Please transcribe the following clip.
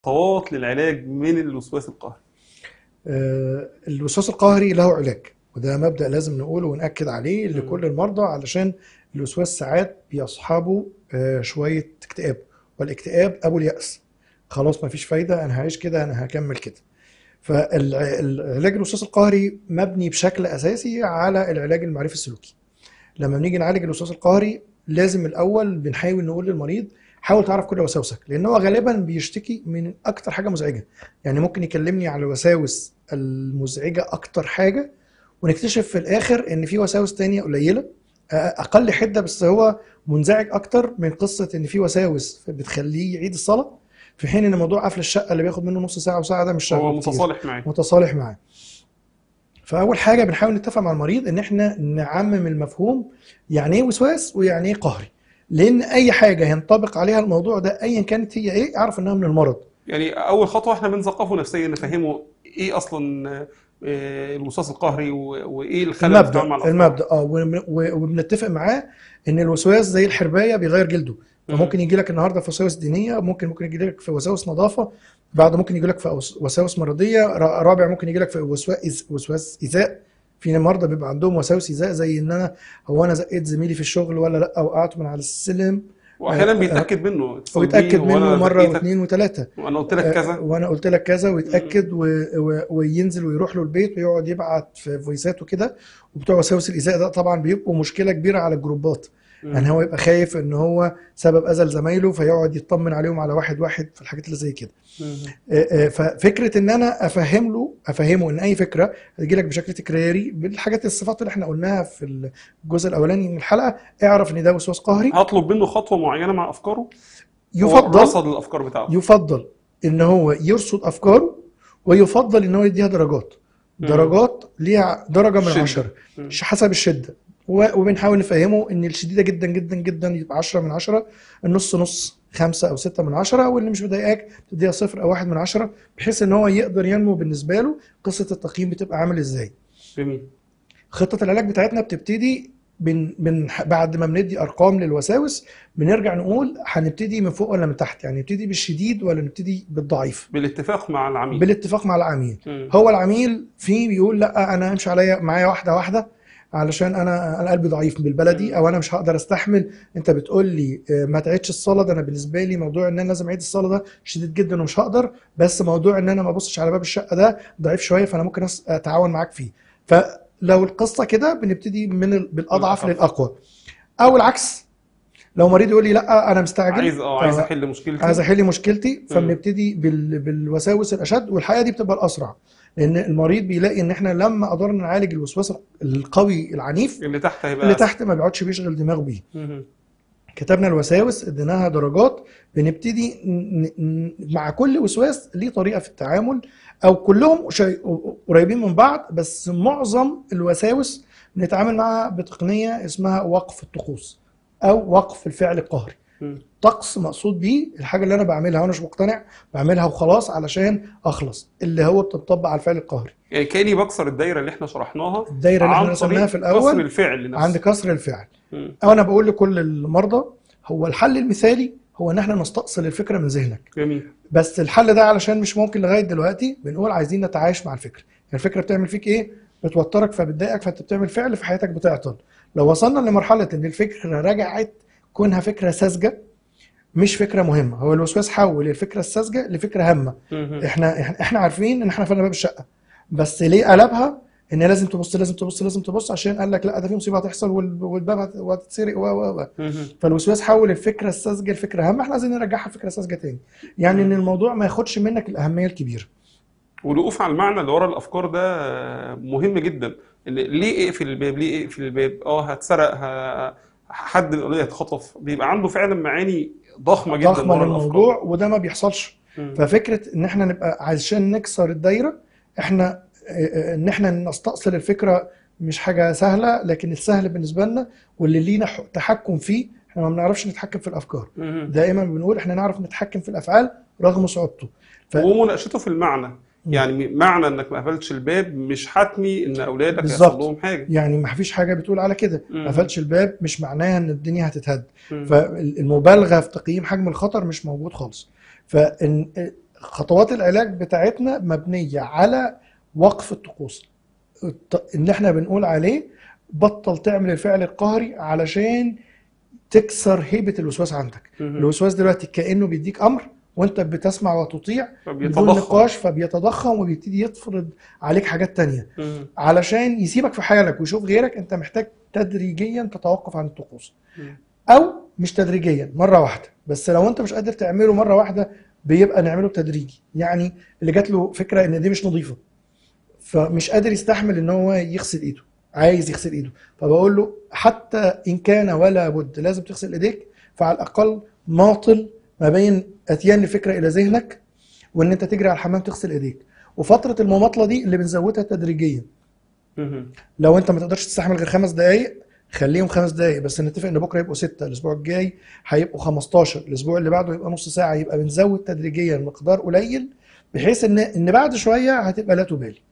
خطوات للعلاج من الوسواس القهري آه، الوسواس القهري له علاج وده مبدأ لازم نقوله ونأكد عليه مم. لكل المرضى علشان الوسواس ساعات بيصحبه آه، شوية اكتئاب والاكتئاب أبو اليأس خلاص مفيش فايدة أنا هعيش كده أنا هكمل كده فالعلاج الوسواس القهري مبني بشكل أساسي على العلاج المعرفي السلوكي لما بنيجي نعالج الوسواس القهري لازم الأول بنحاول نقول للمريض حاول تعرف كل وساوسك لأن هو غالبا بيشتكي من أكتر حاجة مزعجة يعني ممكن يكلمني على الوساوس المزعجة أكتر حاجة ونكتشف في الآخر إن في وساوس تانية قليلة أقل حدة بس هو منزعج أكتر من قصة إن في وساوس بتخليه يعيد الصلاة في حين إن موضوع قفل الشقة اللي بياخد منه نص ساعة وساعة ده مش هو شغال كتير متصالح معاه متصالح معاه فأول حاجة بنحاول نتفق مع المريض إن إحنا نعمم المفهوم يعني إيه وسواس ويعني إيه قهري لأن أي حاجة ينطبق عليها الموضوع ده أيا كانت هي إيه أعرف إنها من المرض يعني اول خطوه احنا بنثقفه نفسيا نفهمه ايه اصلا آه، الوسواس القهري و- وايه الخلل بتاعه مع المبدأ الافكار المبدأ اه وبن- و- وبنتفق معاه ان الوسواس زي الحربايه بيغير جلده مم. فممكن يجي لك النهارده في وساوس دينيه ممكن ممكن يجي لك في وساوس نظافه بعد ممكن يجي لك في أوس- وساوس مرضيه را- رابع ممكن يجي لك في وسواس وسواس ايذاء في مرضى بيبقى عندهم وساوس ايذاء زي ان انا هو انا زقيت زميلي في الشغل ولا لا وقعت من على السلم واحيانا آه، بيتاكد منه اتصل ويتاكد بيه، وأنا منه مره زقيتك، واثنين وثلاثه وانا قلت لك كذا وانا قلت لك كذا ويتاكد و... و... وينزل ويروح له البيت ويقعد يبعت في فويسات وكده وبتوع وساوس الايذاء ده طبعا بيبقوا مشكله كبيره على الجروبات مم. يعني هو يبقى خايف ان هو سبب اذى لزمايله فيقعد يطمن عليهم على واحد واحد في الحاجات اللي زي كده مم. آه، آه، ففكره ان انا افهم له افهمه ان اي فكره هتجي لك بشكل تكراري بالحاجات الصفات اللي احنا قلناها في الجزء الاولاني من الحلقه اعرف ان ده وسواس قهري هطلب منه خطوه معينه مع افكاره هو يفضل رصد الافكار بتاعته يفضل ان هو يرصد افكاره ويفضل ان هو يديها درجات مم. درجات ليها درجه من شدة. عشرة مم. حسب الشده و- وبنحاول نفهمه ان الشديده جدا جدا جدا يبقى 10 من 10 النص نص خمسة او ستة من عشرة واللي مش مضايقاك تديها صفر او واحد من عشرة بحيث ان هو يقدر ينمو بالنسبه له قصه التقييم بتبقى عامل ازاي جميل خطه العلاج بتاعتنا بتبتدي بن بن بعد ما بندي ارقام للوساوس بنرجع نقول هنبتدي من فوق ولا من تحت يعني نبتدي بالشديد ولا نبتدي بالضعيف بالاتفاق مع العميل بالاتفاق مع العميل مم. هو العميل فيه بيقول لا انا امشي عليا معايا واحده واحده علشان انا انا قلبي ضعيف بالبلدي او انا مش هقدر استحمل انت بتقول لي آه، ما تعيدش الصلاه ده انا بالنسبه لي موضوع ان انا لازم اعيد الصلاه ده شديد جدا ومش هقدر بس موضوع ان انا ما ابصش على باب الشقه ده ضعيف شويه فانا ممكن أس- اتعاون معاك فيه فلو القصه كده بنبتدي من ال- بالاضعف الأخف. للاقوى او العكس لو مريض يقول لي لا انا مستعجل عايز اه عايز آه، احل مشكلتي عايز احل مشكلتي فبنبتدي بال... بالوساوس الاشد والحقيقه دي بتبقى الاسرع لان المريض بيلاقي ان احنا لما قدرنا نعالج الوسواس القوي العنيف اللي تحت هيبقى اللي أسهل. تحت ما بيقعدش بيشغل دماغه بيه مم. كتبنا الوساوس اديناها درجات بنبتدي ن... ن... مع كل وسواس ليه طريقه في التعامل او كلهم شي... قريبين من بعض بس معظم الوساوس بنتعامل معها بتقنيه اسمها وقف الطقوس او وقف الفعل القهري مم. طقس مقصود بيه الحاجه اللي انا بعملها وانا مش مقتنع بعملها وخلاص علشان اخلص اللي هو بتطبق على الفعل القهري يعني كاني بكسر الدايره اللي احنا شرحناها الدايره اللي عن احنا رسمناها طريق في كسر الاول الفعل نفسه عند كسر الفعل مم. او انا بقول لكل المرضى هو الحل المثالي هو ان احنا نستأصل الفكره من ذهنك جميل بس الحل ده علشان مش ممكن لغايه دلوقتي بنقول عايزين نتعايش مع الفكره يعني الفكره بتعمل فيك ايه بتوترك فبتضايقك فانت بتعمل فعل في حياتك بتعطل لو وصلنا لمرحله ان الفكره رجعت كونها فكره ساذجه مش فكره مهمه هو الوسواس حول الفكره الساذجه لفكره هامه مم. احنا احنا احنا عارفين ان احنا قفلنا باب الشقه بس ليه قلبها ان لازم تبص لازم تبص لازم تبص عشان قال لك لا ده في مصيبه هتحصل وال- والباب هت- وهتتسرق و و و مم. فالوسواس حول الفكره الساذجه لفكره هامه احنا عايزين نرجعها فكره ساذجه تاني يعني ان الموضوع ما ياخدش منك الاهميه الكبيره والوقوف على المعنى اللي ورا الافكار ده مهم جدا ان ليه اقفل الباب ليه اقفل الباب اه هتسرق ه- حد من الاولاد هيتخطف بيبقى عنده فعلا معاني ضخمه جدا ضخمه ورا للموضوع وده ما بيحصلش الافكار ففكره ان احنا نبقى عشان نكسر الدايره احنا اه، ان احنا نستأصل الفكره مش حاجه سهله لكن السهل بالنسبه لنا واللي لينا ح- تحكم فيه احنا ما بنعرفش نتحكم في الافكار مم. دائما بنقول احنا نعرف نتحكم في الافعال رغم صعوبته ف... ومناقشته في المعنى مم. يعني معنى انك ما قفلتش الباب مش حتمي ان اولادك بالظبط. هيحصل لهم حاجه يعني ما فيش حاجه بتقول على كده مم. ما قفلش الباب مش معناها ان الدنيا هتتهد مم. فالمبالغه في تقييم حجم الخطر مش موجود خالص فإن خطوات العلاج بتاعتنا مبنية على وقف الطقوس الط- ان احنا بنقول عليه بطل تعمل الفعل القهري علشان تكسر هيبة الوسواس عندك مهم. الوسواس دلوقتي كأنه بيديك امر وانت بتسمع وتطيع بدون فبيتضخم نقاش فبيتضخم وبيبتدي يفرض عليك حاجات تانية مهم. علشان يسيبك في حالك ويشوف غيرك انت محتاج تدريجيا تتوقف عن الطقوس مم. او مش تدريجيا مره واحده بس لو انت مش قادر تعمله مره واحده بيبقى نعمله تدريجي يعني اللي جات له فكره ان دي مش نظيفه فمش قادر يستحمل ان هو يغسل ايده عايز يغسل ايده فبقول له حتى ان كان ولا بد لازم تغسل ايديك فعلى الاقل ماطل ما بين اتيان الفكره الى ذهنك وان انت تجري على الحمام تغسل ايديك وفتره المماطله دي اللي بنزودها تدريجيا مهم. لو انت ما تقدرش تستحمل غير خمس دقايق خليهم خمس دقايق بس نتفق ان بكره يبقوا ستة الاسبوع الجاي هيبقوا 15 الاسبوع اللي بعده يبقى نص ساعه يبقى بنزود تدريجيا مقدار قليل بحيث ان ان بعد شويه هتبقى لا تبالي